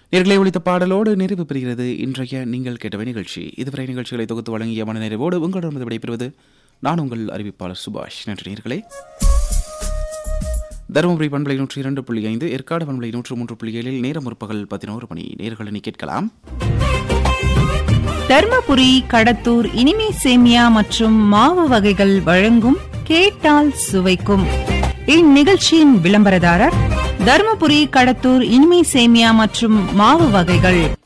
நேர்களை ஒழித்த பாடலோடு நிறைவு பெறுகிறது இன்றைய நீங்கள் கேட்டவை நிகழ்ச்சி இதுவரை நிகழ்ச்சிகளை தொகுத்து வழங்கிய மன நிறைவோடு உங்களிடம் விடைபெறுவது நான் உங்கள் அறிவிப்பாளர் சுபாஷ் நன்றி நேர்களே தருமபுரி பண்பலை நூற்றி இரண்டு புள்ளி ஐந்து ஏற்காடு பண்பலை நூற்று மூன்று புள்ளி ஏழில் நேரம் முற்பகல் பதினோரு மணி நேர்களை கேட்கலாம் தர்மபுரி கடத்தூர் இனிமை சேமியா மற்றும் மாவு வகைகள் வழங்கும் கேட்டால் சுவைக்கும் இந்நிகழ்ச்சியின் விளம்பரதாரர் தர்மபுரி கடத்தூர் இனிமை சேமியா மற்றும் மாவு வகைகள்